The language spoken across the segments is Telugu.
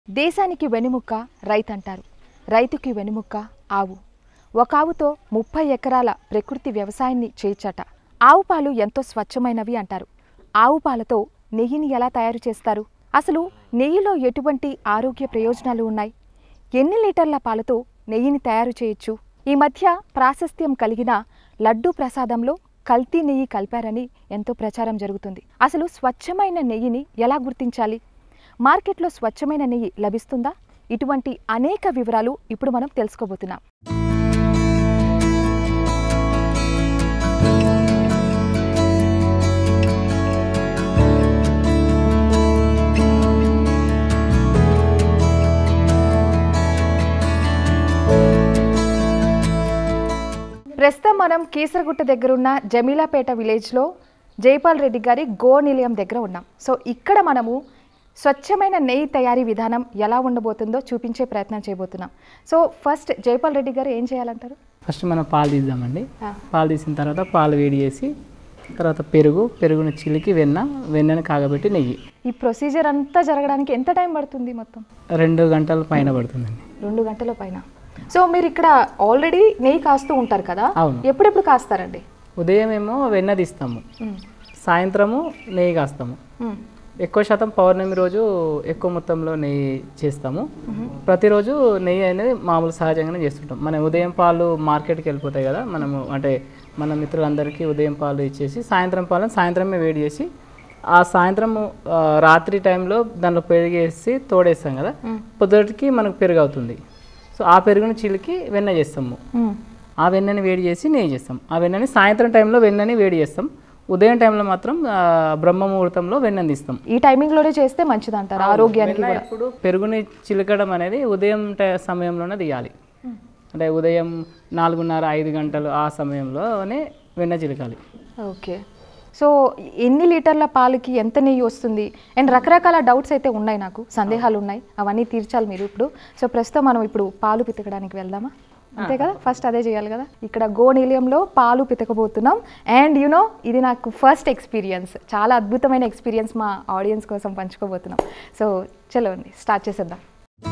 దేశానికి వెనుముక్క రైతంటారు రైతుకి వెనుముక్క ఆవు ఒక ఆవుతో ముప్పై ఎకరాల ప్రకృతి వ్యవసాయాన్ని చేయచ్చట ఆవు పాలు ఎంతో స్వచ్ఛమైనవి అంటారు ఆవు పాలతో నెయ్యిని ఎలా తయారు చేస్తారు అసలు నెయ్యిలో ఎటువంటి ఆరోగ్య ప్రయోజనాలు ఉన్నాయి ఎన్ని లీటర్ల పాలతో నెయ్యిని తయారు చేయొచ్చు ఈ మధ్య ప్రాశస్త్యం కలిగిన లడ్డూ ప్రసాదంలో కల్తీ నెయ్యి కలిపారని ఎంతో ప్రచారం జరుగుతుంది అసలు స్వచ్ఛమైన నెయ్యిని ఎలా గుర్తించాలి మార్కెట్లో స్వచ్ఛమైన నెయ్యి లభిస్తుందా ఇటువంటి అనేక వివరాలు ఇప్పుడు మనం తెలుసుకోబోతున్నాం ప్రస్తుతం మనం కీసరగుట్ట దగ్గర ఉన్న జమీలాపేట విలేజ్లో జైపాల్ రెడ్డి గారి గో నిలయం దగ్గర ఉన్నాం సో ఇక్కడ మనము స్వచ్ఛమైన నెయ్యి తయారీ విధానం ఎలా ఉండబోతుందో చూపించే ప్రయత్నం చేయబోతున్నాం సో ఫస్ట్ జైపాల్ రెడ్డి గారు ఏం చేయాలంటారు ఫస్ట్ మనం పాలు తీద్దామండి పాలు తీసిన తర్వాత పాలు వేడి చేసి తర్వాత పెరుగు పెరుగుని చిలికి వెన్న వెన్నని కాగబెట్టి నెయ్యి ఈ ప్రొసీజర్ అంతా జరగడానికి ఎంత టైం పడుతుంది మొత్తం రెండు గంటల పైన పడుతుందండి రెండు గంటల పైన సో మీరు ఇక్కడ ఆల్రెడీ నెయ్యి కాస్తూ ఉంటారు కదా అవును. ఎప్పుడెప్పుడు కాస్తారండి ఉదయం ఏమో వెన్న తీస్తాము సాయంత్రము నెయ్యి కాస్తాము ఎక్కువ శాతం పౌర్ణమి రోజు ఎక్కువ మొత్తంలో నెయ్యి చేస్తాము ప్రతిరోజు నెయ్యి అనేది మామూలు సహజంగానే చేస్తుంటాం మన ఉదయం పాలు మార్కెట్కి వెళ్ళిపోతాయి కదా మనము అంటే మన మిత్రులందరికీ ఉదయం పాలు ఇచ్చేసి సాయంత్రం పాలను సాయంత్రమే వేడి చేసి ఆ సాయంత్రం ఆ, రాత్రి టైంలో దాంట్లో పెరిగేసి తోడేస్తాం కదా పొద్దుటికి మనకు పెరుగు అవుతుంది సో ఆ పెరుగుని చిలికి వెన్న చేస్తాము ఆ వెన్నని వేడి చేసి నెయ్యి చేస్తాం ఆ వెన్నని సాయంత్రం టైంలో వెన్నని వేడి చేస్తాం ఉదయం టైంలో మాత్రం ఆ, బ్రహ్మ ముహూర్తంలో వెన్నని తీస్తాం ఈ టైమింగ్లోనే చేస్తే మంచిది అంటారు ఆరోగ్యానికి వెన్న ఎప్పుడు పెరుగుని చిలకడం అనేది ఉదయం ట- సమయంలోనే తీయాలి అంటే ఉదయం నాలుగున్నర ఐదు గంటలు ఆ సమయంలోనే వెన్న చిలకాలి ఓకే సో ఎన్ని లీటర్ల పాలకి ఎంత నెయ్యి వస్తుంది అండ్ రకరకాల డౌట్స్ అయితే ఉన్నాయి నాకు సందేహాలు ఉన్నాయి అవన్నీ తీర్చాలి మీరు ఇప్పుడు సో ప్రస్తుతం మనం ఇప్పుడు పాలు పితకడానికి వెళ్దామా అంతే కదా ఫస్ట్ అదే చేయాలి కదా ఇక్కడ గో నిలయంలో పాలు పితకబోతున్నాం అండ్ యునో ఇది నాకు ఫస్ట్ ఎక్స్పీరియన్స్ చాలా అద్భుతమైన ఎక్స్పీరియన్స్ మా ఆడియన్స్ కోసం పంచుకోబోతున్నాం సో చలో అండి స్టార్ట్ చేసేద్దాం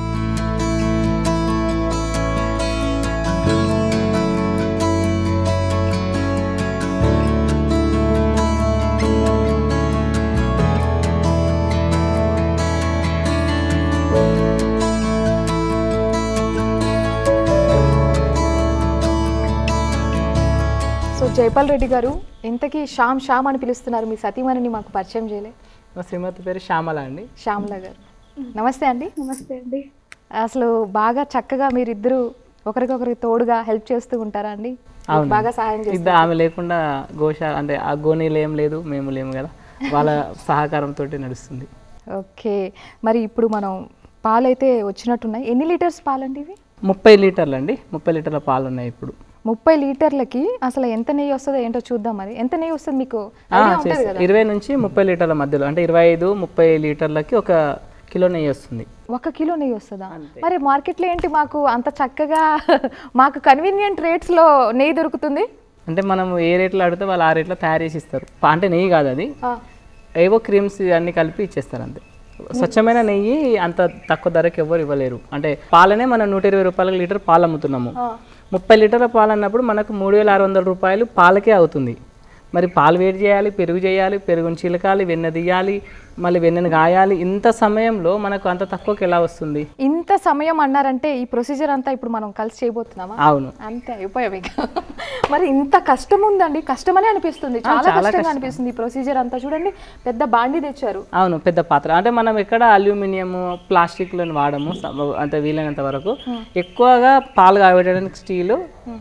సో జైపాల్ రెడ్డి గారు ఇంతకీ శ్యామ్ శ్యామ్ అని పిలుస్తున్నారు మీ సతీమణిని మాకు పరిచయం చేయలే మా శ్రీమతి పేరు శ్యామల అండి శ్యామల గారు నమస్తే అండి నమస్తే అండి అసలు బాగా చక్కగా మీరిద్దరు ఒకరికొకరికి తోడుగా హెల్ప్ చేస్తూ ఉంటారా అండి మీకు అవును. బాగా సహాయం చేస్తారు ఇద్దరు ఆమె లేకుండా గోశ అంటే ఆ గోనీలు ఏం లేదు మేము లేము కదా వాళ్ళ సహకారంతో నడుస్తుంది ఓకే మరి ఇప్పుడు మనం పాలైతే వచ్చినట్టున్నాయి ఎన్ని లీటర్స్ పాలండి ఇవి ముప్పై లీటర్లు అండి ముప్పై లీటర్ల పాలు ఉన్నాయి ఇప్పుడు ముప్పై లీటర్లకి అసలు ఎంత నెయ్యి వస్తుందో ఏంటో చూద్దాం మరి ఎంత నెయ్యి వస్తుంది మీకు ఆ, idea ఉంటుంది చేస్తా. కదా ఇరవై నుంచి ముప్పై లీటర్ల మధ్యలో అంటే ఇరవై ఐదు ముప్పై లీటర్లకి ఒక కిలో నెయ్యి వస్తుంది ఒక కిలో నెయ్యి వస్తుందా మరి మార్కెట్లో ఏంటి మాకు అంత చక్కగా మాకు కన్వీనియంట్ రేట్స్లో నెయ్యి దొరుకుతుంది అంటే మనం ఏ రేట్లో అడిగితే వాళ్ళు ఆ రేట్లో తయారు చేసి ఇస్తారు పా- అంటే నెయ్యి కాదు అది ఆ, ఏవో క్రీమ్స్ అన్ని కలిపి ఇచ్చేస్తారు అంతే స్వచ్ఛమైన నెయ్యి అంత తక్కువ ధరకి ఎవరు ఇవ్వలేరు అంటే పాలనే మనం నూట ఇరవై రూపాయల లీటర్ పాలు అమ్ముతున్నాము ఆ. ముప్పై లీటర్ల పాలు అన్నప్పుడు మనకు మూడు వేల ఆరు వందల రూపాయలు పాలకే అవుతుంది మరి పాలు వేడి చేయాలి పెరుగు చేయాలి పెరుగుని చిలకాలి వెన్న తీయాలి మళ్ళీ వెన్నను గాయాలి ఇంత సమయంలో మనకు అంత తక్కువకి ఎలా వస్తుంది ఇంత సమయం అన్నారంటే ఈ ప్రొసీజర్ అంతా ఇప్పుడు మనం కలిసి చేయబోతున్నామా అవును అంతే అయిపోయాం ఇక మరి ఇంత కష్టం ఉందండి కష్టమనే అనిపిస్తుంది చాలా కష్టంగా అనిపిస్తుంది ఈ ప్రొసీజర్ అంతా చూడండి పెద్ద బాండి తెచ్చారు అవును పెద్ద పాత్ర అంటే మనం ఎక్కడ అల్యూమినియం ప్లాస్టిక్లను వాడము స- అంటే వీలైనంత వరకు ఎక్కువగా పాలు కాగబెట్టడానికి స్టీలు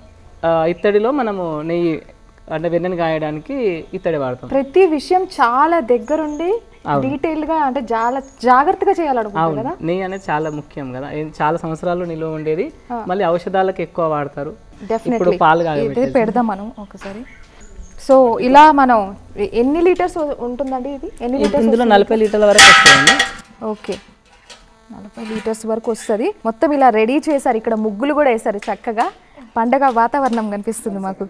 ఇత్తడిలో మనము నెయ్యి అంటే వెన్నెని కాయడానికి ఇత్తడి వాడతాం ప్రతి విషయం చాలా దగ్గరుండి డీటెయిల్ గా అంటే చాలా జాగ్రత్తగా చేయాలనుకుంటా అవును కదా నెయ్యి అనేది చాలా ముఖ్యం కదా ఏం- చాలా సంవత్సరాలు నిల్వ ఉండేది మళ్ళీ ఔషధాలకు ఎక్కువ వాడతారు ఇప్పుడు డెఫినెట్లీ పాలు ఇదే కాగబెట్టేసి పెడదాం మనం ఒకసారి సో ఇలా మనం ఎన్ని లీటర్స్ ఉంటుందండి ఇది ఎన్ని లీటర్స్ ఇందులో నలభై లీటర్ల వరకు వస్తాయండి ఓకే నలభై లీటర్స్ వరకు వస్తుంది మొత్తం ఇలా రెడీ చేశారు ఇక్కడ ముగ్గులు కూడా వేశారు చక్కగా పండగ వాతావరణం కనిపిస్తుంది మాకు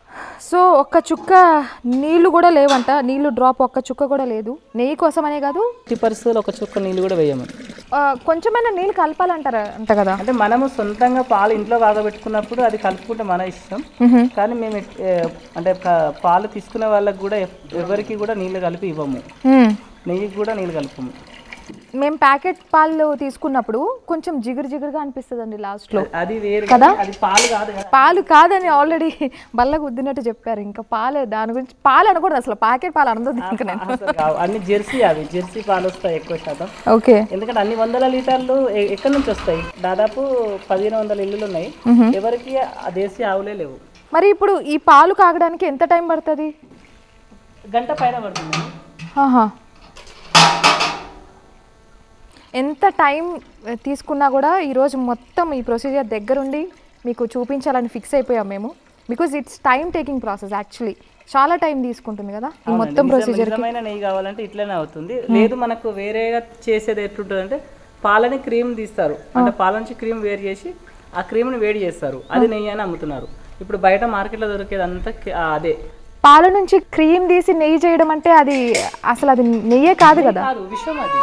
సో ఒక్క చుక్క నీళ్లు కూడా లేవంట నీళ్లు డ్రాప్ ఒక్క చుక్క కూడా లేదు నెయ్యి కోసమనే కాదు ఎట్టి పరిస్థితుల్లో ఒక చుక్క నీళ్ళు కూడా వేయము ఆ, కొంచెమైనా నీళ్ళు కలపాలంటారా అంట కదా అంటే మనము సొంతంగా పాలు ఇంట్లో కాగబెట్టుకున్నప్పుడు అది కలుపుకుంటే మన ఇష్టం కానీ మేము ఎట్- ఏ, అంటే క- పాలు తీసుకునే వాళ్ళకి కూడా ఎవ్- ఎవరికి కూడా నీళ్ళు కలిపి ఇవ్వము మ్మ్. నెయ్యికి కూడా నీళ్ళు కలుపము మేము ప్యాకెట్ పాలు తీసుకున్నప్పుడు కొంచెం జిగురు జిగురుగా అనిపిస్తుందండి లాస్ట్లో అది వేరు కదా? కానీ అది పాలు కాదు కదా పాలు కాదని ఆల్రెడీ బల్ల గుద్దినట్టు చెప్పారు ఇంకా పాలు దాని గురించి పాలు అనకూడదు అసలు ప్యాకెట్ పాలు అనదు ఇంకా నేను అసలు కావు. అన్ని జెర్సీ అవి జెర్సీ పాలు వస్తాయి ఎక్కువ శాతం ఓకే ఎందుకంటే అన్ని వందల లీటర్లు ఎ- ఎక్కడి నుంచి వస్తాయి దాదాపు పదిహేను వందల ఇల్లులు ఉన్నాయి ఎవరికి ఆ దేశీ ఆవులే లేవు మరి ఇప్పుడు ఈ పాలు కాగడానికి ఎంత టైం పడుతుంది గంట పైన పడుతుంది ఆహా ఎంత టైం తీసుకున్నా కూడా ఈరోజు మొత్తం ఈ ప్రొసీజర్ దగ్గరుండి మీకు చూపించాలని ఫిక్స్ అయిపోయాం మేము because it's time taking process actually చాలా టైం తీసుకుంటుంది కదా ఈ మొత్తం నిజం- ప్రొసీజర్ నిజమైన నెయ్యి కావాలంటే ఇట్లనే అవుతుంది లేదు మనకు వేరేగా చేసేది ఎట్లుంటుంది అంటే పాలని క్రీమ్ తీస్తారు అంటే పాల నుంచి క్రీమ్ వేరు చేసి ఆ క్రీమ్ని వేడి చేస్తారు అది నెయ్యి అని అమ్ముతున్నారు ఇప్పుడు బయట మార్కెట్లో దొరికేది అంతా కి- ఆ అదే పాల నుంచి క్రీమ్ తీసి నెయ్యి చేయడం అంటే అది అసలు అది నెయ్యే కాదు కదా కాదు విషయం అది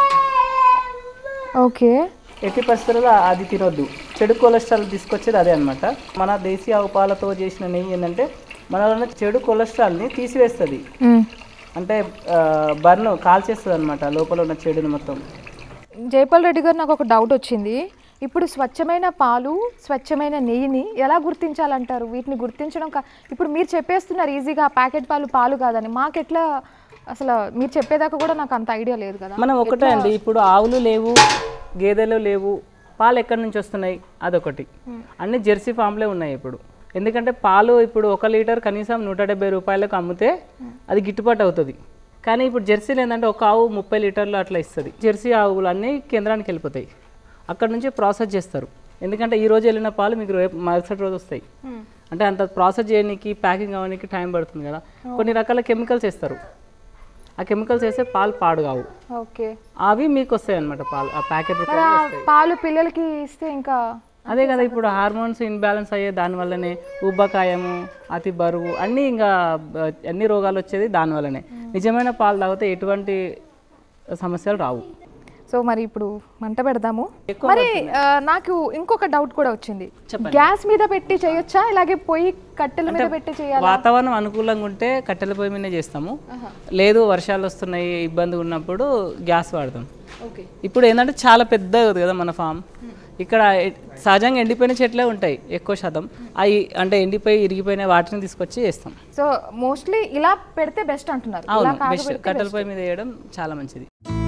ఓకే ఎట్టి పరిస్థితుల్లో అది తినొద్దు చెడు కొలెస్ట్రాల్ తీసుకొచ్చేది అదే అన్నమాట మన దేశీయ ఆవు పాలతో చేసిన నెయ్యి ఏంటంటే మనలో ఉన్న చెడు కొలెస్ట్రాల్ని తీసివేస్తుంది మ్మ్. అంటే బర్న్ కాల్చేస్తుంది అనమాట లోపల ఉన్న చెడుని మొత్తం జైపాల్ రెడ్డి గారు నాకు ఒక డౌట్ వచ్చింది ఇప్పుడు స్వచ్ఛమైన పాలు స్వచ్ఛమైన నెయ్యిని ఎలా గుర్తించాలంటారు వీటిని గుర్తించడం కా ఇప్పుడు మీరు చెప్పేస్తున్నారు ఈజీగా ప్యాకెట్ పాలు పాలు కాదని మాకెట్లా అసలు మీరు చెప్పేదాకా కూడా నాకు అంత ఐడియా లేదు కదా మనం ఒకటే అండి ఇప్పుడు ఆవులు లేవు గేదెలు లేవు పాలు ఎక్కడి నుంచి వస్తున్నాయి అదొకటి అన్ని జెర్సీ ఫామ్లే ఉన్నాయి ఇప్పుడు ఎందుకంటే పాలు ఇప్పుడు ఒక లీటర్ కనీసం నూట డెబ్బై రూపాయలకు అమ్మితే అది గిట్టుబాటు అవుతుంది కానీ ఇప్పుడు జెర్సీలు ఏంటంటే ఒక ఆవు ముప్పై లీటర్లు అట్లా ఇస్తుంది జెర్సీ ఆవులు అన్నీ కేంద్రానికి వెళ్ళిపోతాయి అక్కడ నుంచి ప్రాసెస్ చేస్తారు ఎందుకంటే ఈ రోజు వెళ్ళిన పాలు మీకు రేపు మరుసటి రోజు వస్తాయి అంటే అంత ప్రాసెస్ చేయడానికి ప్యాకింగ్ అవ్వడానికి టైం పడుతుంది కదా కొన్ని రకాల కెమికల్స్ వేస్తారు ఆ కెమికల్స్ వేస్తే పాలు పాడు కావు ఓకే అవి మీకు వస్తాయి అనమాట పాలు ఆ ప్యాకెట్ మరి ఆ పాలు పిల్లలకి ఇస్తే ఇంకా అదే కదా ఇప్పుడు హార్మోన్స్ ఇన్బ్యాలెన్స్ అయ్యే దానివల్లనే ఉబ్బకాయము అతి బరువు అన్నీ ఇంకా ఆ, అన్ని రోగాలు వచ్చేది దానివల్లనే నిజమైన పాలు తాగితే ఎటువంటి సమస్యలు రావు సో మరి ఇప్పుడు మంట పెడదాము మరి ఆ, నాకు ఇంకొక డౌట్ కూడా వచ్చింది గ్యాస్ మీద పెట్టి చేయొచ్చా ఇలాగే పొయ్యి కట్టెల మీద పెట్టి చేయాలి వాతావరణం అనుకూలంగా ఉంటే కట్టెల పొయ్యి మీదనే చేస్తాము లేదు వర్షాలు వస్తున్నాయి ఇబ్బంది ఉన్నప్పుడు గ్యాస్ వాడతాం ఓకే ఇప్పుడు ఏంటంటే చాలా పెద్దగా ఉంది కదా మన ఫామ్ ఇక్కడ ఎ- సహజంగా ఎండిపోయిన చెట్లే ఉంటాయి ఎక్కువ శాతం అవి అంటే ఎండిపోయి ఇరిగిపోయిన వాటిని తీసుకొచ్చి చేస్తాం సో మోస్ట్లీ ఇలా పెడితే బెస్ట్ అంటున్నారు ఇలా అవును కాదు బెస్ట్ కట్టెల పొయ్యి మీద వేయడం చాలా మంచిది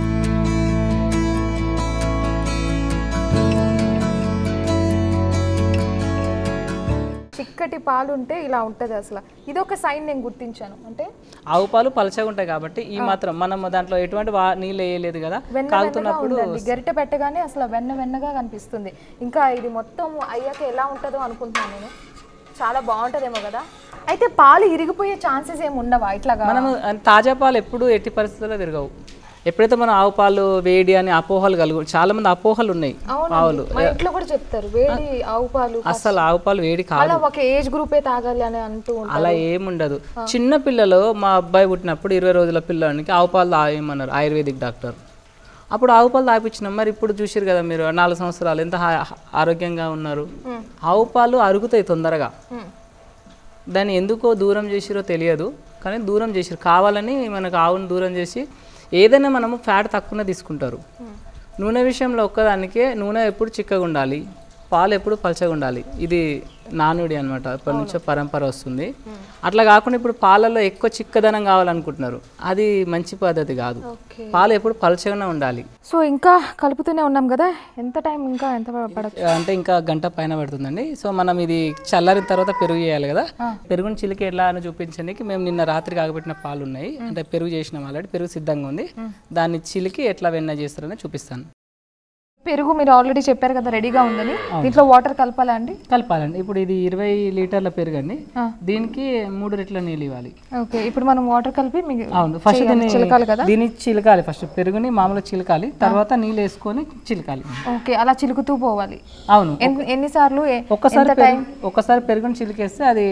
చిక్కటి పాలు ఉంటే ఇలా ఉంటది అసలు ఇది ఒక సైన్ నేను గుర్తించాను అంటే ఆవు పాలు పలచగా ఉంటాయి కాబట్టి ఈ మాత్రం మనం దాంట్లో ఎటువంటి వా నీళ్ళు వేయలేదు కదా వెన్న వెన్నగా కాగుతున్నప్పుడు ఉందండి గరిటె పెట్టగానే అసలు వెన్న వెన్నగా కనిపిస్తుంది ఇంకా ఇది మొత్తం అయ్యాక ఎలా ఉంటుందో అనుకుంటున్నాను నేను చాలా బాగుంటుందేమో కదా అయితే పాలు ఇరిగిపోయే ఛాన్సెస్ ఏమి ఉండవా ఇట్లాగా మనము తాజా పాలు ఎప్పుడు ఎట్టి పరిస్థితుల్లో తిరగవు ఎప్పుడైతే మనం ఆవు పాలు వేడి అని అపోహలు కలుగు చాలా మంది అపోహలు ఉన్నాయి ఆవులు మా ఇంట్లో కూడా చెప్తారు వేడి ఆవు పాలు అసలు ఆవు పాలు వేడి కాదు అలా ఒక ఏజ్ గ్రూపే తాగాలి అని అంటూ ఉంటారు అలా ఏముండదు చిన్న పిల్లలు మా అబ్బాయి పుట్టినప్పుడు ఇరవై రోజుల పిల్లానికి ఆవు పాలు తాగేయమన్నారు ఆయుర్వేదిక్ డాక్టర్ అప్పుడు ఆవు పాలు తాపించినాం మరి ఇప్పుడు చూసారు కదా మీరు నాలుగు సంవత్సరాలు ఎంత హా- ఆరోగ్యంగా ఉన్నారు ఆవు పాలు అరుగుతాయి తొందరగా మ్మ్. దాన్ని ఎందుకో దూరం చేసిరో తెలియదు కానీ దూరం చేసిరు కావాలని మనకు ఆవును దూరం చేసి ఏదైనా మనము ఫ్యాట్ తక్కువనే తీసుకుంటారు నూనె విషయంలో ఒక్కదానికే నూనె ఎప్పుడు చిక్కగా ఉండాలి పాలు ఎప్పుడు పలచగా ఉండాలి ఇది నానుడి అనమాట ఇప్పటి నుంచో పరంపర వస్తుంది అట్లా కాకుండా ఇప్పుడు పాలలో ఎక్కువ చిక్కదనం కావాలనుకుంటున్నారు అది మంచి పద్ధతి కాదు ఓకే పాలు ఎప్పుడు పలచగానే ఉండాలి సో ఇంకా కలుపుతూనే ఉన్నాం కదా ఎంత టైం ఇంకా ఎంత పడచ్చు అంటే ఇంకా గంట పైన పడుతుందండి సో మనం ఇది చల్లారిన తర్వాత పెరుగు చేయాలి కదా పెరుగుని చిలికి ఎట్లా అని చూపించడానికి మేము నిన్న రాత్రి కాగబెట్టిన పాలు ఉన్నాయి అంటే పెరుగు చేసినాం ఆల్రెడీ పెరుగు సిద్ధంగా ఉంది దాన్ని చిలికి ఎట్లా వెన్న చేస్తారని చూపిస్తాను పెరుగు మీరు ఆల్రెడీ చెప్పారు కదా రెడీగా ఉందని దీంట్లో వాటర్ కలపాలా అండి కలపాలండి ఇప్పుడు ఇది ఇరవై లీటర్ల పెరుగు అండి ఆ. దీనికి మూడు రెట్ల నీళ్ళు ఇవ్వాలి ఓకే ఇప్పుడు మనం వాటర్ కలిపి మీకు అవును ఫస్ట్ దీన్ని చిలకాలి కదా దీన్ని చిలకాలి ఫస్ట్ పెరుగుని మామూలుగా చిలకాలి తర్వాత నీళ్ళు వేసుకొని చిలకాలి ఓకే అలా చిలుకుతూ పోవాలి అవును ఎన్ని- ఎన్నిసార్లు ఎ- ఒక్కసారి పెరుగు ఒక్కసారి పెరుగుని చిలికేస్తే అది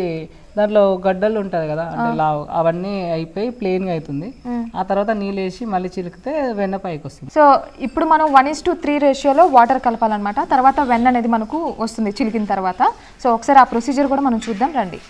దాంట్లో గడ్డలు ఉంటుంది కదా అంటే లావు అవన్నీ అయిపోయి ప్లెయిన్గా అవుతుంది ఆ తర్వాత నీళ్ళు వేసి మళ్ళీ చిలికితే వెన్న పైకి వస్తుంది సో ఇప్పుడు మనం వన్ ఇస్ టు త్రీ రేషియోలో వాటర్ కలపాలన్నమాట తర్వాత వెన్న అనేది మనకు వస్తుంది చిలికిన తర్వాత సో ఒకసారి ఆ ప్రొసీజర్ కూడా మనం చూద్దాం రండి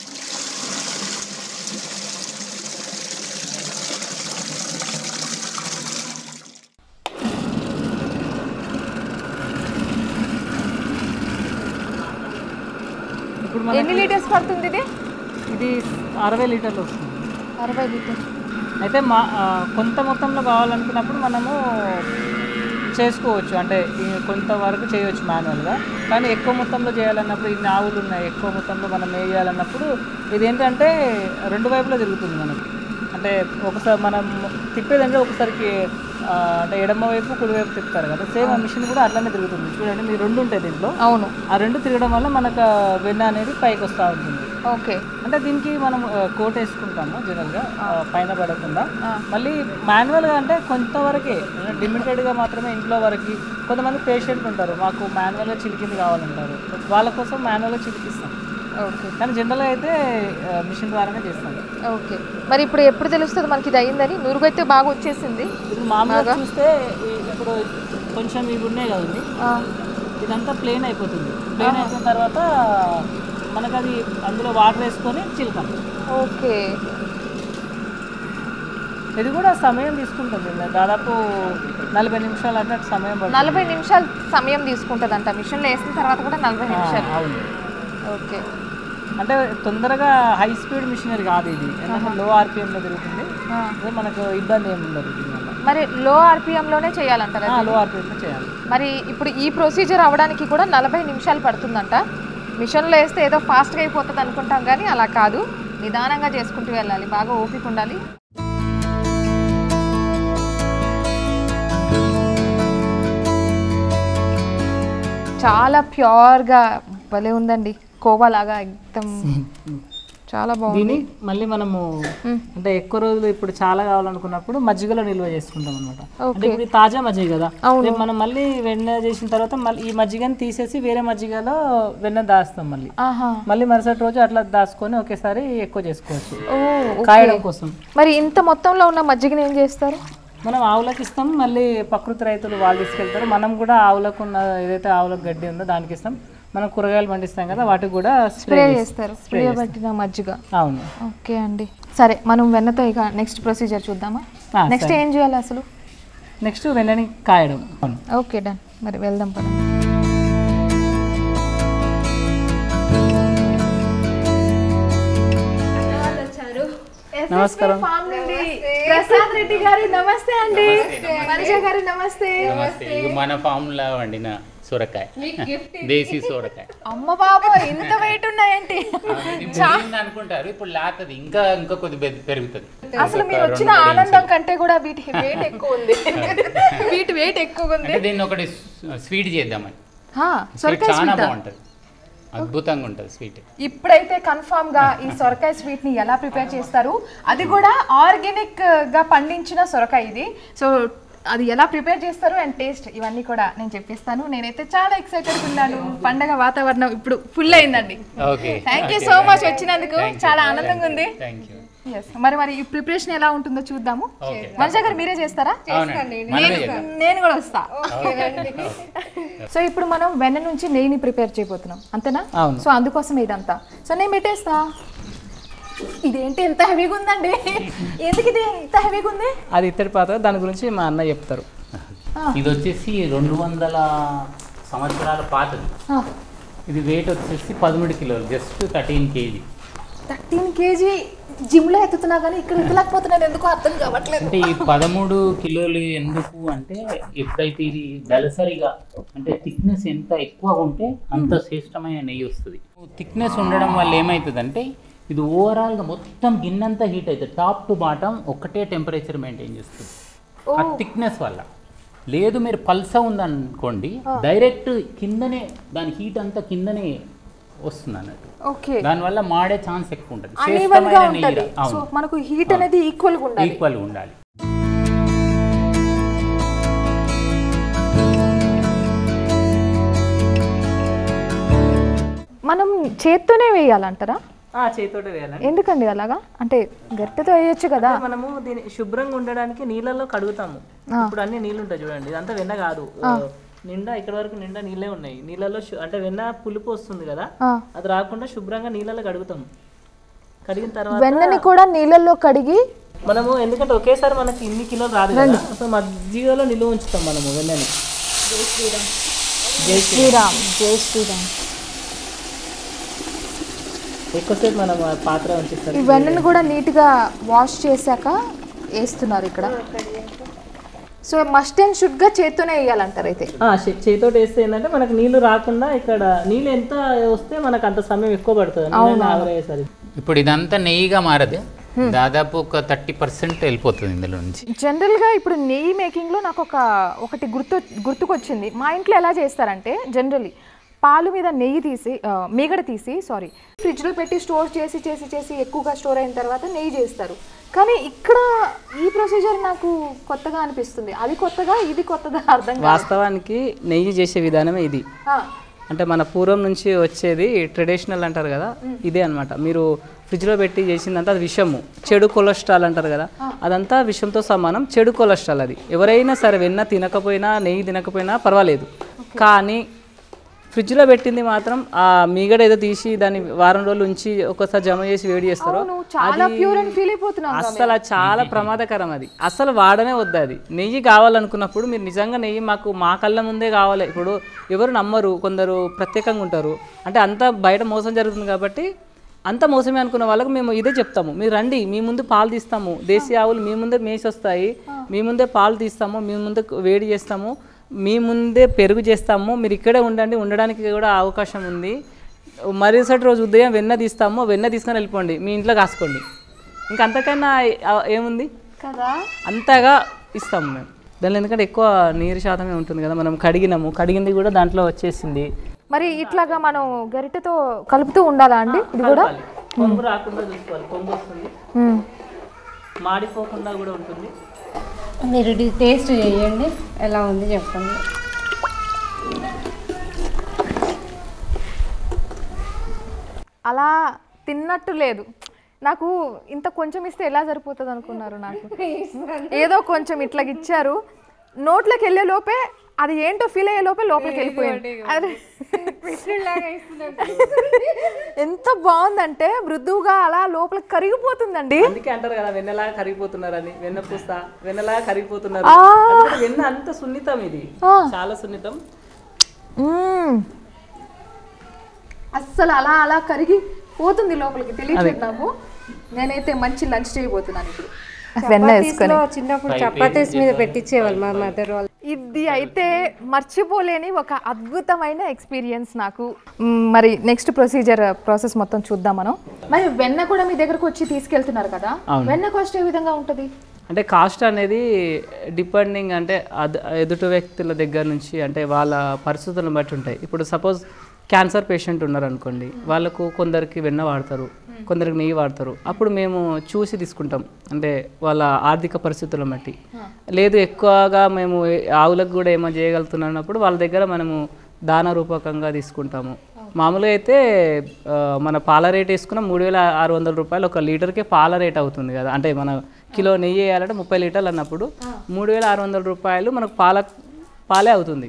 ఇప్పుడు మన ఎన్ని లీటర్స్ పడుతుంది ఇది ఇది అరవై లీటర్లు వస్తుంది అరవై లీటర్స్ అయితే మా ఆ, కొంత మొత్తంలో కావాలనుకున్నప్పుడు మనము చేసుకోవచ్చు అంటే ఈ కొంతవరకు చేయవచ్చు మాన్యువల్గా కానీ ఎక్కువ మొత్తంలో చేయాలన్నప్పుడు ఇన్ని ఆవులు ఉన్నాయి ఎక్కువ మొత్తంలో మనం వేయాలన్నప్పుడు ఇది ఏంటంటే రెండు వైపులా తిరుగుతుంది మనకి అంటే ఒకసారి మనం తిప్పేదంటే ఒకసారికి ఆ, అంటే ఎడమ వైపు కుడి వైపు తిప్పుతారు కదా సేమ్ ఆ మిషన్ కూడా అట్లనే తిరుగుతుంది చూడండి మీ రెండు ఉంటాయి దీంట్లో అవును ఆ రెండు తిరగడం వల్ల మనకు ఆ వెన్న అనేది పైకి వస్తూ ఉంటుంది ఓకే అంటే దీనికి మనం ఆ, కోట్ వేసుకుంటాము జనరల్గా ఆ, పైన పడకుండా ఆ. మళ్ళీ మాన్యువల్గా అంటే కొంతవరకే లిమిటెడ్గా మాత్రమే ఇంట్లో వరకు కొంతమంది పేషెంట్ ఉంటారు మాకు మాన్యువల్గా చిలికింది కావాలంటారు వాళ్ళ కోసం మాన్యువల్గా చిలికిస్తాం ఓకే కానీ జనరల్గా అయితే మిషన్ ద్వారానే చేస్తాం ఓకే మరి ఇప్పుడు ఎప్పుడు తెలుస్తుంది మనకి ఇది అయిందని నురుగు అయితే బాగా వచ్చేసింది ఇప్పుడు మామూలుగా చూస్తే ఈ- ఇప్పుడు కొంచెం ఇవి ఉన్నాయి కదండి ఆ, ఇదంతా ప్లేన్ అయిపోతుంది ప్లేన్ అయిపోయిన తర్వాత మనకు అది అందులో వాటర్ వేసుకొని చిలకం ఓకే ఇది కూడా సమయం తీసుకుంటుంది దాదాపు నలభై నిమిషాలు అంటే అటు సమయం పడుతుంది నలభై నిమిషాలు సమయం తీసుకుంటుందంట మిషన్లో వేసిన తర్వాత కూడా నలభై ఆ, నిమిషాలు అవును ఓకే అంటే తొందరగా హై స్పీడ్ మిషనరీ కాదు ఇది ఎందుకంటే లో ఆర్పిఎంలో తిరుగుతుంది ఆ. అదే మనకు ఇబ్బంది ఏమి ఉండదు దీనివల్ల మరి లో ఆర్పిఎంలోనే చేయాలంటారా లో ఆర్పిఎంలో చేయాలి మరి ఇప్పుడు ఈ ప్రొసీజర్ అవ్వడానికి కూడా నలభై నిమిషాలు పడుతుందంట మిషన్లో వేస్తే ఏదో ఫాస్ట్గా అయిపోతుంది అనుకుంటాం కానీ అలా కాదు నిదానంగా చేసుకుంటూ వెళ్ళాలి బాగా ఓపిక ఉండాలి చాలా ప్యూర్గా భలే ఉందండి కోవా లాగా ఎక్దం చాలా బాగుంది దీన్ని మళ్ళీ మనము అంటే ఎక్కువ రోజులు ఇప్పుడు చాలా కావాలనుకున్నప్పుడు మజ్జిగలో నిల్వ చేసుకుంటాం అనమాట అంటే ఇప్పుడు ఇది తాజా మజ్జిగ కదా రేపు మనం మళ్ళీ వెన్న చేసిన తర్వాత మళ్ళీ ఈ మజ్జిగని తీసేసి వేరే మజ్జిగలో వెన్న దాస్తాం మళ్ళీ ఆహా మళ్ళీ మరుసటి రోజు అట్లా దాచుకొని ఒకేసారి ఎక్కువ చేసుకోవచ్చు ఓ కాయడం కోసం మరి ఇంత మొత్తంలో ఉన్న మజ్జిగని ఏం చేస్తారు మనం ఆవులకు ఇస్తాం మళ్ళీ ప్రకృతి రైతులు వాళ్ళు తీసుకెళ్తారు మనం కూడా ఆవులకు ఉన్న ఏదైతే ఆవులకు గడ్డి ఉందో దానికి ఇస్తాం మనం కూరగాయలు పండిస్తాం కదా వాటికి కూడా స్ప్రే స్ప్రే చేస్తారు స్ప్రే పట్టిన మజ్జిగ అవును ఓకే అండి సరే మనం వెన్నతో ఇక నెక్స్ట్ ప్రొసీజర్ చూద్దామా ఆ, నెక్స్ట్ ఏం చేయాలి అసలు నెక్స్ట్ వెన్నని కాయడం అవును ఓకే డన్ మరి వెళ్దాం పద నమస్కారం ప్రసాద్ రెడ్డి గారు నమస్తే అండి మనజ గారు నమస్తే నమస్తే ఇది మన ఫామ్లో వండిన సొరకాయ దేశీ సొరకాయ అమ్మ బాబా ఇంత వెయిట్ ఉన్నాయండి ఇది ముదిరింది అనుకుంటారు ఇప్పుడు లేతది ఇంకా ఇంకా కొద్ది పెద్ద- పెరుగుతుంది అసలు మీరు వచ్చిన ఆనందం కంటే కూడా వీటి వెయిట్ ఎక్కువ ఉంది వీటి వెయిట్ ఎక్కువ ఉంది అంటే దీన్ని ఒకటి స్వీట్ చేద్దామని హా, స్వీట్ సొరకాయ చాలా స్వీట్ బాగుంటుంది అద్భుతంగా ఉంటుంది స్వీట్ ఇప్పుడైతే కన్ఫామ్ గా ఈ సొరకాయ స్వీట్ ని ఎలా ప్రిపేర్ చేస్తారు అది కూడా ఆర్గానిక్ గా పండించిన సొరకాయ ఇది సో అది ఎలా ప్రిపేర్ చేస్తారు అండ్ టేస్ట్ ఇవన్నీ కూడా నేను చెప్పిస్తాను నేనైతే చాలా ఎక్సైటెడ్ ఉన్నాను పండగ వాతావరణం ఇప్పుడు ఫుల్ అయిందండి okay thank you so much వచ్చినందుకు చాలా ఆనందంగా ఉంది థ్యాంక్ యూ ఎస్ మరి మరి ఈ ప్రిపరేషన్ ఎలా ఉంటుందో చూద్దాము Okay. మనస గారు మీరే చేస్తారా అవునండి మనమే చేద్దాం నేను కూడా వస్తా సో ఇప్పుడు మనం వెన్న నుంచి నెయ్యిని ప్రిపేర్ చేయబోతున్నాం అంతేనా అవును. సో అందుకోసం ఇదంతా సో నేను పెట్టేస్తా ఇదేంటి ఎంత హెవీగా ఉందండి ఎందుకు ఇది ఇంత హెవీగా ఉంది అది ఇత్తడి పాత్ర దాని గురించి మా అన్న చెప్తారు ఇది వచ్చేసి రెండు వందల సంవత్సరాల పాతది ఇది వెయిట్ వచ్చేసి పదమూడు కిలోలు just thirteen KG thirteen KG gym లో ఎత్తుతున్నా కానీ ఇక్కడ ఎత్తలేకపోతున్నాను ఎందుకు అర్థం కావట్లేదు అంటే ఈ పదమూడు కిలోలు ఎందుకు అంటే ఎప్పుడైతే ఇది దళసరిగా అంటే థిక్నెస్ ఎంత ఎక్కువ ఉంటే అంత శ్రేష్టమైన నెయ్యి వస్తుంది థిక్నెస్ ఉండడం వల్ల ఏమవుతుందంటే ఇది ఓవరాల్గా మొత్తం గిన్నెంతా హీట్ అవుతుంది టాప్ టు బాటమ్ ఒకటే టెంపరేచర్ మెయింటైన్ చేస్తుంది ఆ థిక్నెస్ వల్ల లేదు మీరు పల్స ఉందనుకోండి డైరెక్ట్ కిందనే దాని హీట్ అంతా కిందనే వస్తుంది అన్నట్టు ఓకే దానివల్ల మాడే ఛాన్స్ ఎక్కువ ఉంటుంది అన్ఈవెన్ గా శ్రేష్టమైన ఉంటది నెయ్యి రా- సో అవును మనకు హీట్ అనేది ఈక్వల్ గా ఉండాలి ఈక్వల్ ఉండాలి మనం చేత్తోనే వేయాలంటారా ఆ, చేతితోటే వేయాలండి ఎందుకండి అలాగా అంటే గరిటెతో వేయొచ్చు కదా అంటే మనము దీన్ని శుభ్రంగా ఉండడానికి నీళ్ళలో కడుగుతాము ఇప్పుడు అన్ని నీళ్ళు ఉంటాయి చూడండి ఇదంతా వెన్న కాదు నిండా ఇక్కడ వరకు నిండా నీళ్ళే ఉన్నాయి నీళ్ళలో శు- అంటే వెన్న పులుపు వస్తుంది కదా ఆ. అది రాకుండా శుభ్రంగా నీళ్ళలో కడుగుతాము కడిగిన తర్వాత వెన్నని కూడా నీళ్ళల్లో కడిగి మనము ఎందుకంటే ఒకేసారి మనకి ఇన్ని కిలోలు రాదు కదా సో మజ్జిగలో నిలువ ఉంచుతాం మనము వెన్నని జై శ్రీ శ్రీరామ్ జై శ్రీరామ్ ఎక్కువసేపు మనం ఆ పాత్ర ఉంచేస్తారు ఈ వెన్నని కూడా నీట్గా వాష్ చేశాక వేస్తున్నారు ఇక్కడ సో మస్ట్ అండ్ షుడ్గా చేత్తోనే వేయాలంటారు అయితే చేతితో వేస్తే ఏంటంటే మనకి నీళ్లు రాకుండా ఇక్కడ నీళ్ళు ఎంత వస్తే మనకు అంత సమయం ఎక్కువ పడుతుంది నీళ్ళని ఆవిరయ్యేసరికి ఇప్పుడు ఇదంతా నెయ్యిగా మారదు దాదాపు ఒక థర్టీ పర్సెంట్ వెళ్ళిపోతుంది ఇందులో నుంచి జనరల్గా ఇప్పుడు నెయ్యి మేకింగ్లో నాకు ఒక ఒకటి గుర్తు గుర్తుకొచ్చింది మా ఇంట్లో ఎలా చేస్తారంటే జనరలీ పాలు మీద నెయ్యి తీసి ఆ, మీగడ తీసి సారీ ఫ్రిడ్జ్లో పెట్టి స్టోర్ చేసి చేసి చేసి ఎక్కువగా స్టోర్ అయిన తర్వాత నెయ్యి చేస్తారు కానీ ఇక్కడ ఈ ప్రొసీజర్ నాకు కొత్తగా అనిపిస్తుంది అది కొత్తగా ఇది కొత్తగా అర్థం కాదు వాస్తవానికి నెయ్యి చేసే విధానమే ఇది ఆ, అంటే మన పూర్వం నుంచి వచ్చేది ట్రెడిషనల్ అంటారు కదా ఇదే అన్నమాట మీరు ఫ్రిడ్జ్లో పెట్టి చేసిందంతా అది విషము చెడు కొలెస్ట్రాల్ అంటారు కదా అదంతా విషంతో సమానం చెడు కొలెస్ట్రాల్ అది ఎవరైనా సరే వెన్న తినకపోయినా నెయ్యి తినకపోయినా పర్వాలేదు కానీ ఫ్రిడ్జ్లో పెట్టింది మాత్రం ఆ మీగడ ఏదో తీసి దాన్ని వారం రోజులు ఉంచి ఒకసారి జమ చేసి వేడి చేస్తారో నువ్వు చాలా ప్యూర్ అని ఫీల్ అయిపోతున్నావు అసలు అది చాలా ప్రమాదకరం అది అసలు వాడనే వద్దు అది నెయ్యి కావాలనుకున్నప్పుడు మీరు నిజంగా నెయ్యి మాకు మా కళ్ళ ముందే కావాలి ఇప్పుడు ఎవరు నమ్మరు కొందరు ప్రత్యేకంగా ఉంటారు అంటే అంతా బయట మోసం జరుగుతుంది కాబట్టి అంత మోసమే అనుకున్న వాళ్ళకి మేము ఇదే చెప్తాము మీరు రండి మీ ముందు పాలు తీస్తాము దేశీ ఆవులు మీ ముందే మేసి వస్తాయి మీ ముందే పాలు తీస్తాము మీ ముందే వేడి చేస్తాము మీ ముందే పెరుగు చేస్తాము మీరు ఇక్కడే ఉండండి ఉండడానికి కూడా అవకాశం ఉంది మరుసటి రోజు ఉదయం వెన్న తీస్తాము వెన్న తీసుకొని వెళ్ళిపోండి మీ ఇంట్లో కాసుకోండి ఇంకా అంతకన్నా ఆ- ఏముంది కదా అంతగా ఇస్తాము మేము దానిలో ఎందుకంటే ఎక్కువ నీరు శాతమే ఉంటుంది కదా మనం కడిగినాము కడిగింది కూడా దాంట్లో వచ్చేసింది మరి ఇట్లాగా మనం గరిటెతో కలుపుతూ ఉండాలా అండి ఇది కూడా కలపాలి. కొంగు రాకుండా చూసుకోవాలి కొంగు వస్తుంది మ్మ్. మాడిపోకుండా కూడా ఉంటుంది మీరు ఇది టేస్ట్ చేయండి ఎలా ఉంది చెప్పండి అలా తిన్నట్టు లేదు నాకు ఇంత కొంచెం ఇస్తే ఎలా సరిపోతుంది అనుకున్నారు నాకు ఏదో కొంచెం ఇట్లా ఇచ్చారు నోట్లోకి వెళ్ళే లోపే అది ఏంటో ఫీల్ అయ్యే లోపే లోపలికి వెళ్ళిపోయింది అరే. ఎంత బాగుందంటే మృదువుగా అలా లోపలికి కరిగిపోతుందండి అందుకే అంటారు కదా వెన్నలాగా కరిగిపోతున్నారు అని వెన్న పూస వెన్నలాగా కరిగిపోతున్నారు ఆ. అది కూడా వెన్న అంత సున్నితం ఇది ఆ. చాలా సున్నితం మ్మ్. అస్సలు అలా అలా కరిగి పోతుంది లోపలికి తెలియట్లేదు నాకు నేనైతే మంచి లంచ్ చేయబోతున్నాను ఇప్పుడు వెన్న వేసుకొని చపాతీస్లో చిన్నప్పుడు చపాతీస్ మీద పెట్టించేవాళ్ళు మా మదర్ వాళ్ళు ఇది అయితే మర్చిపోలేని ఒక అద్భుతమైన ఎక్స్పీరియన్స్ నాకు మ్, మరి నెక్స్ట్ ప్రొసీజర్ ప్రాసెస్ మొత్తం చూద్దాం మనం మరి వెన్న కూడా మీ దగ్గరకు వచ్చి తీసుకెళ్తున్నారు కదా వెన్న కాస్ట్ ఏ విధంగా ఉంటుంది అంటే కాస్ట్ అనేది డిపెండింగ్ అంటే అద- ఎదుటి వ్యక్తుల దగ్గర నుంచి అంటే వాళ్ళ పరిస్థితులను బట్టి ఉంటాయి ఇప్పుడు సపోజ్ క్యాన్సర్ పేషెంట్ ఉన్నారు అనుకోండి వాళ్ళకు కొందరికి వెన్న వాడతారు కొందరికి నెయ్యి వాడతారు అప్పుడు మేము చూసి తీసుకుంటాం అంటే వాళ్ళ ఆర్థిక పరిస్థితులను బట్టి లేదు ఎక్కువగా మేము ఏ- ఆవులకు కూడా ఏమో చేయగలుగుతున్నప్పుడు వాళ్ళ దగ్గర మనము దాన రూపకంగా తీసుకుంటాము మామూలుగా అయితే ఆ, మన పాల రేట్ వేసుకున్న మూడు వేల ఆరు వందల రూపాయలు ఒక లీటర్కే పాల రేట్ అవుతుంది కదా అంటే మన కిలో నెయ్యి వేయాలంటే ముప్పై లీటర్లు అన్నప్పుడు మూడు వేల ఆరు వందల రూపాయలు మనకు పాల పాలే అవుతుంది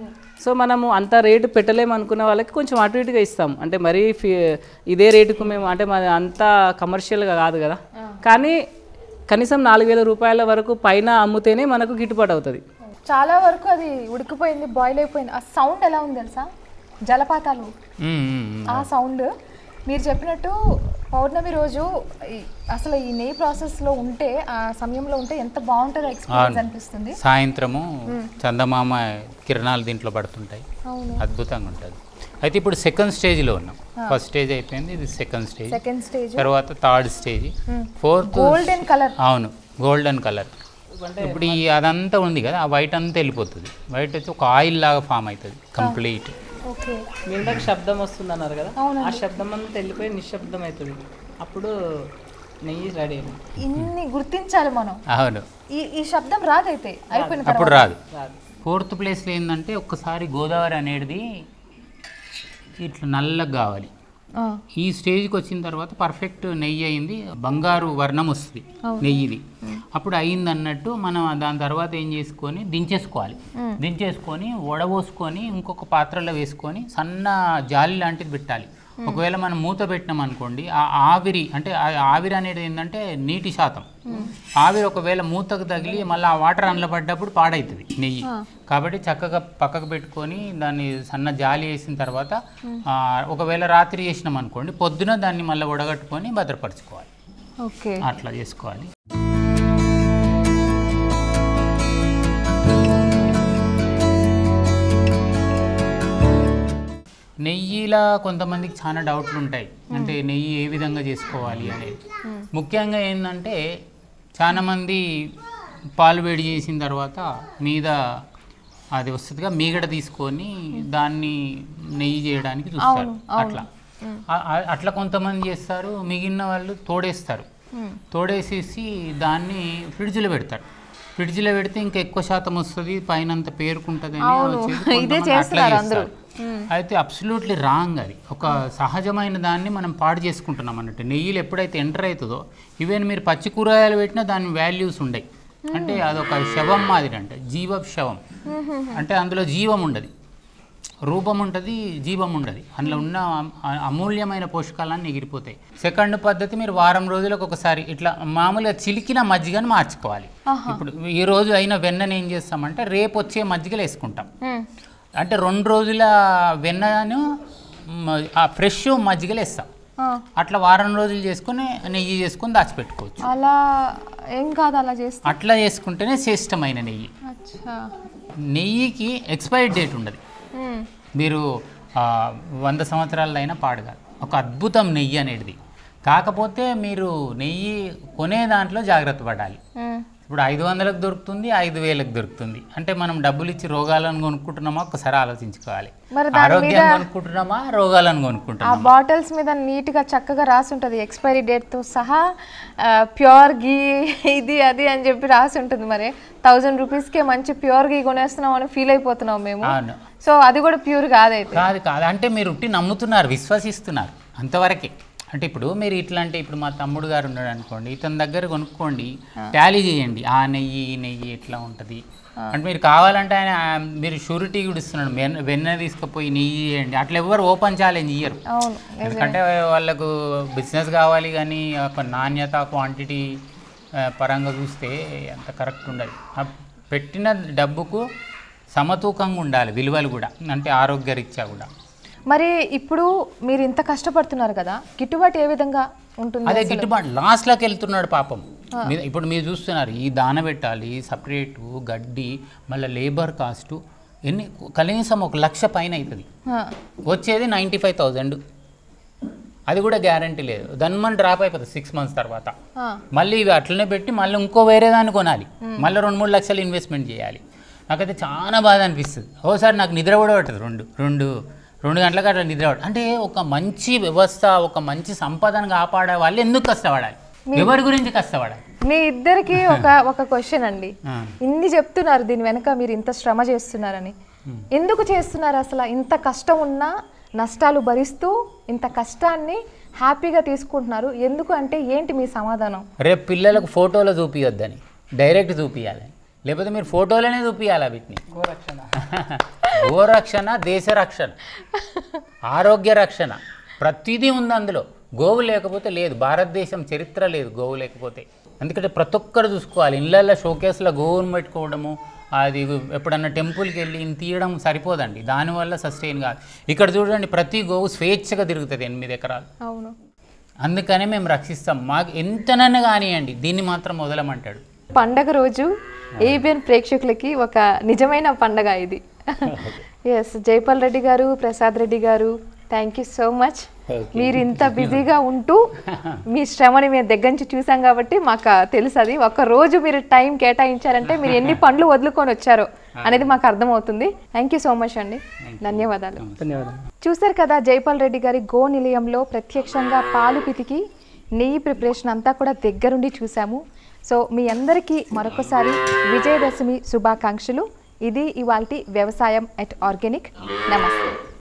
సో మనము అంత రేటు పెట్టలేము అనుకున్న వాళ్ళకి కొంచెం అటు ఇటుగా ఇస్తాం అంటే మరీ ఫీ ఇదే రేటుకు మేము అంటే మన అంత కమర్షియల్గా కాదు కదా కానీ కనీసం నాలుగు వేల రూపాయల వరకు పైన అమ్ముతేనే మనకు గిట్టుబాటు అవుతుంది చాలా వరకు అది ఉడికిపోయింది బాయిల్ అయిపోయింది ఆ సౌండ్ ఎలా ఉంది తెలుసా జలపాతాలు మ్మ్, మ్మ్, మ్మ్. ఆ సౌండ్ మీరు చెప్పినట్టు పౌర్ణమి రోజు ఈ- అసలు ఈ నెయ్యి ప్రాసెస్లో ఉంటే ఆ సమయంలో ఉంటే ఎంత బాగుంటుందో ఎక్స్పీరియన్స్ అనిపిస్తుంది సాయంత్రము చందమామ కిరణాలు దీంట్లో పడుతుంటాయి అవును అద్భుతంగా ఉంటుంది అయితే ఇప్పుడు సెకండ్ స్టేజ్లో ఉన్నాం ఫస్ట్ స్టేజ్ అయిపోయింది ఇది సెకండ్ స్టేజ్ సెకండ్ స్టేజ్ తర్వాత third stage fourth golden colour అవును గోల్డెన్ కలర్ ఇప్పుడు ఈ అదంతా ఉంది కదా ఆ వైట్ అంతా వెళ్ళిపోతుంది వైట్ వచ్చి ఒక ఆయిల్ లాగా ఫామ్ అవుతుంది కంప్లీట్ ఓకే మీ ఇందాక శబ్దం వస్తుంది అన్నారు కదా ఆ శబ్దం అంతా వెళ్ళిపోయి నిశ్శబ్దం అవుతుంది అప్పుడు నెయ్యి రెడీ అయింది ఇన్ని గుర్తించాలి మనం అవును ఈ ఈ శబ్దం రాదైతే అయిపోయిన అప్పుడు తర్వాత రాదు ఫోర్త్ ప్లేస్లో ఏంటంటే ఒక్కసారి గోదావరి అనేది ఇట్లా నల్లగా కావాలి ఆ, ఈ స్టేజ్కి వచ్చిన తర్వాత పర్ఫెక్ట్ నెయ్యి అయింది బంగారు వర్ణం వస్తుంది నెయ్యిది అప్పుడు అయింది అన్నట్టు మనం దాని తర్వాత ఏం చేసుకొని దించేసుకోవాలి దించేసుకొని వడబోసుకొని ఇంకొక పాత్రలో వేసుకొని సన్న జాలి లాంటిది పెట్టాలి ఒకవేళ మనం మూత పెట్టినాం అనుకోండి ఆ ఆవిరి అంటే ఆ ఆవిరి అనేది ఏంటంటే నీటి శాతం ఆవిరి ఒకవేళ మూతకు తగిలి మళ్ళీ ఆ వాటర్ అందులో పడ్డప్పుడు పాడవుతుంది నెయ్యి కాబట్టి చక్కగా పక్కకు పెట్టుకొని దాన్ని సన్న జాలి వేసిన తర్వాత ఆ, ఒకవేళ రాత్రి చేసినాం అనుకోండి పొద్దున దాన్ని మళ్ళీ ఉడగట్టుకొని భద్రపరచుకోవాలి ఓకే అట్లా చేసుకోవాలి నెయ్యిలా కొంతమందికి చాలా డౌట్లు ఉంటాయి అంటే నెయ్యి ఏ విధంగా చేసుకోవాలి అనేది ముఖ్యంగా ఏంటంటే చాలా మంది పాలు వేడి చేసిన తర్వాత మీద అది వస్తుందిగా మీగడ తీసుకొని దాన్ని నెయ్యి చేయడానికి చూస్తారు అట్లా ఆ- ఆ- అట్లా కొంతమంది చేస్తారు మిగిలిన వాళ్ళు తోడేస్తారు తోడేసేసి దాన్ని ఫ్రిడ్జ్లో పెడతారు ఫ్రిడ్జ్లో పెడితే ఇంకా ఎక్కువ శాతం వస్తుంది పైన అంత పేరుకుంటుంది అని వచ్చేసి కొంతమంది అట్లా చేస్తారు. అయితే అబ్సల్యూట్లీ రాంగ్ అది ఒక సహజమైన దాన్ని మనం పాడు చేసుకుంటున్నాం అన్నట్టు నెయ్యిలు ఎప్పుడైతే ఎంటర్ అవుతుందో ఈవెన్ మీరు పచ్చి కూరగాయలు పెట్టినా దాని వాల్యూస్ ఉండయి అంటే అదొక శవం మాదిరి అంటే జీవ శవం అంటే అందులో జీవం ఉండదు రూపం ఉంటుంది జీవం ఉండదు అందులో ఉన్న అ- అమూల్యమైన పోషకాలన్నీ ఎగిరిపోతాయి సెకండ్ పద్ధతి మీరు వారం రోజులకు ఒకసారి ఇట్లా మామూలుగా చిలికిన మజ్జిగను మార్చుకోవాలి ఇప్పుడు ఈ రోజు అయిన వెన్నని ఏం చేస్తామంటే రేపు వచ్చే మజ్జిగలు వేసుకుంటాం అంటే రెండు రోజుల వెన్నను మ- ఆ ఫ్రెష్ మజ్జిగలు వేస్తాం అట్లా వారం రోజులు చేసుకుని నెయ్యి చేసుకొని దాచిపెట్టుకోవచ్చు అలా ఏం కాదు అలా చేస్తే అట్లా చేసుకుంటేనే శ్రేష్టమైన నెయ్యి అచ్చా నెయ్యికి ఎక్స్పైరీ డేట్ ఉండదు మ్మ్. మీరు ఆ, వంద సంవత్సరాలైనా పాడు కాదు ఒక అద్భుతం నెయ్యి అనేది కాకపోతే మీరు నెయ్యి కొనే దాంట్లో జాగ్రత్త పడాలి మ్మ్. ఇప్పుడు ఐదు వందలకు దొరుకుతుంది ఐదు వేలకు దొరుకుతుంది అంటే మనం డబ్బులు ఇచ్చి రోగాలను కొనుక్కుంటున్నామా ఒకసారి ఆలోచించుకోవాలి మరి దాని ఆరోగ్యం కొనుక్కుంటున్నామా రోగాలను ఆ కొనుక్కుంటున్నామా బాటిల్స్ మీద నీట్గా చక్కగా రాసి ఉంటుంది ఎక్స్పైరీ డేట్తో సహా ప్యూర్ గీ ఇది అది అని చెప్పి రాసి ఉంటుంది మరి థౌజండ్ రూపీస్కే మంచి ప్యూర్ గీ కొనేస్తున్నాం అని ఫీల్ అయిపోతున్నాం మేము అవును సో అది కూడా ప్యూర్ కాదైతే కాదు కాదు అంటే మీరు ఉట్టి నమ్ముతున్నారు విశ్వసిస్తున్నారు అంతవరకే అంటే ఇప్పుడు మీరు ఇట్లాంటి ఇప్పుడు మా తమ్ముడు గారు ఉన్నాడు అనుకోండి ఇతని దగ్గర కొనుక్కోండి టాలీ చేయండి ఆ నెయ్యి ఈ నెయ్యి ఎట్లా ఉంటుంది అంటే మీరు కావాలంటే ఆయన ఆ, మీరు షూరిటీ కూడా ఇస్తున్నాడు వెన్న వెన్న తీసుకుపోయి నెయ్యి చేయండి అట్లా ఎవరు ఓపెన్ ఛాలెంజ్ ఇయ్యరు అవును ఎందుకంటే వాళ్ళకు బిజినెస్ కావాలి కానీ ఒక నాణ్యత క్వాంటిటీ పరంగా చూస్తే అంత కరెక్ట్ ఉండదు ఆ పెట్టిన డబ్బుకు సమతూకంగా ఉండాలి విలువలు కూడా అంటే ఆరోగ్యరీత్యా కూడా మరి ఇప్పుడు మీరు ఇంత కష్టపడుతున్నారు కదా గిట్టుబాటు ఏ విధంగా ఉంటుంది అదే గిట్టుబాటు లాస్ట్లోకి వెళ్తున్నాడు పాపం మీ- ఇప్పుడు మీరు చూస్తున్నారు ఈ దాన పెట్టాలి సపరేటు గడ్డి మళ్ళీ లేబర్ కాస్టు ఎన్ని కనీసం ఒక లక్ష పైన అవుతుంది ఆ, వచ్చేది నైంటీ ఫైవ్ థౌజండ్ అది కూడా గ్యారంటీ లేదు దన్మన్ డ్రాప్ అయిపోతుంది సిక్స్ మంత్స్ తర్వాత ఆ, మళ్ళీ ఇవి అట్లనే పెట్టి మళ్ళీ ఇంకో వేరే దాన్ని కొనాలి మళ్ళీ రెండు మూడు లక్షలు ఇన్వెస్ట్మెంట్ చేయాలి నాకైతే చాలా బాధ అనిపిస్తుంది ఓసారి నాకు నిద్ర కూడా పట్టదు రెండు రెండు రెండు గంటలకు అట్లా నిద్ర పట్టదు అంటే ఒక మంచి వ్యవస్థ ఒక మంచి సంపదను కాపాడే వాళ్ళు ఎందుకు కష్టపడాలి ఎవరి గురించి కష్టపడాలి మీ ఇద్దరికి ఒక ఒక క్వశ్చన్ అండి ఆ. ఇన్ని చెప్తున్నారు దీని వెనక మీరు ఇంత శ్రమ చేస్తున్నారని ఎందుకు చేస్తున్నారు అసలు ఇంత కష్టం ఉన్నా నష్టాలు భరిస్తూ ఇంత కష్టాన్ని హ్యాపీగా తీసుకుంటున్నారు ఎందుకు అంటే ఏంటి మీ సమాధానం రేపు పిల్లలకు ఫోటోలో చూపించొద్దని డైరెక్ట్ చూపించాలి లేకపోతే మీరు ఫోటోలోనే చూపించాలి వీటిని గోరక్షణ దేశ రక్షణ ఆరోగ్య రక్షణ ప్రతిదీ ఉంది అందులో గోవు లేకపోతే లేదు భారతదేశం చరిత్ర లేదు గోవు లేకపోతే ఎందుకంటే ప్రతి ఒక్కరు చూసుకోవాలి ఇళ్ళల్లో షోకేస్లో గోవును పెట్టుకోవడము అది ఎప్పుడన్నా టెంపుల్కి వెళ్ళి ఇన్ని తీయడం సరిపోదండి దానివల్ల సస్టైన్ కాదు ఇక్కడ చూడండి ప్రతి గోవు స్వేచ్ఛగా తిరుగుతుంది ఎనిమిది ఎకరాలు అవును అందుకనే మేము రక్షిస్తాం మాకు ఎంతనన్నా కానివ్వండి దీన్ని మాత్రం వదలమంటాడు పండగ రోజు ఏబిఎన్ ప్రేక్షకులకి ఒక నిజమైన పండగ ఇది ఎస్ జైపాల్ రెడ్డి గారు ప్రసాద్ రెడ్డి గారు థ్యాంక్ యూ సో మచ్ మీరు ఇంత బిజీగా ఉంటూ మీ శ్రమని మేము దగ్గర నుంచి చూసాం కాబట్టి మాకు తెలుసు అది ఒక రోజు మీరు టైం కేటాయించారంటే మీరు ఎన్ని పనులు వదులుకొని వచ్చారో అనేది మాకు అర్థమవుతుంది థ్యాంక్ యూ సో మచ్ అండి ధన్యవాదాలు ధన్యవాదాలు చూశారు కదా జైపాల్ రెడ్డి గారి గో నిలయంలో ప్రత్యక్షంగా పాలు పితికి నెయ్యి ప్రిపరేషన్ అంతా కూడా దగ్గరుండి చూసాము సో మీ అందరికీ మరొకసారి విజయదశమి శుభాకాంక్షలు ఇది ఇవాల్టి వ్యవసాయం ఎట్ ఆర్గానిక్ నమస్తే